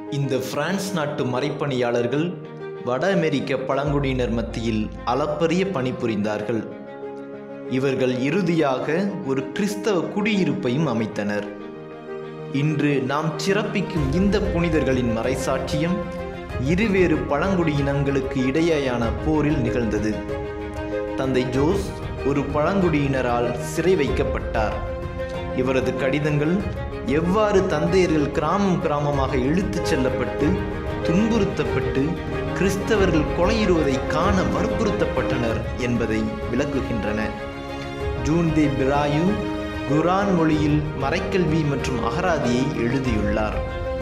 இந்த பிரான்ஸ் நாட்டு மறைப்பணியாளர்கள் வட அமெரிக்க பழங்குடியினர் மத்தியில் அளப்பரிய பணிபுரிந்தார்கள் இவர்கள் இறுதியாக ஒரு கிறிஸ்தவ குடியிருப்பையும் அமைத்தனர் இன்று நாம் சிறப்பிக்கும் இந்த புனிதர்களின் மறைசாட்சியம் இருவேறு பழங்குடியினங்களுக்கு இடையேயான போரில் நிகழ்ந்தது தந்தை ஜோஸ் ஒரு பழங்குடியினரால் சிறை வைக்கப்பட்டார் இவரது கடிதங்கள் எவ்வாறு தந்தையர்கள் கிராமம் கிராமமாக இழுத்துச் செல்லப்பட்டு துன்புறுத்தப்பட்டு கிறிஸ்தவர்கள் கொலையிடுவதை காண வற்புறுத்தப்பட்டனர் என்பதை விளக்குகின்றன ஜூன் தே பிராயு குரான் மொழியில் மறைக்கல்வி மற்றும் அகராதியை எழுதியுள்ளார்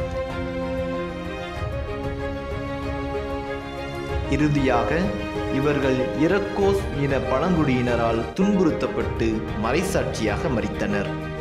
இறுதியாக இவர்கள் இரக்கோஸ் இன பழங்குடியினரால் துன்புறுத்தப்பட்டு மறைசாட்சியாக மறித்தனர்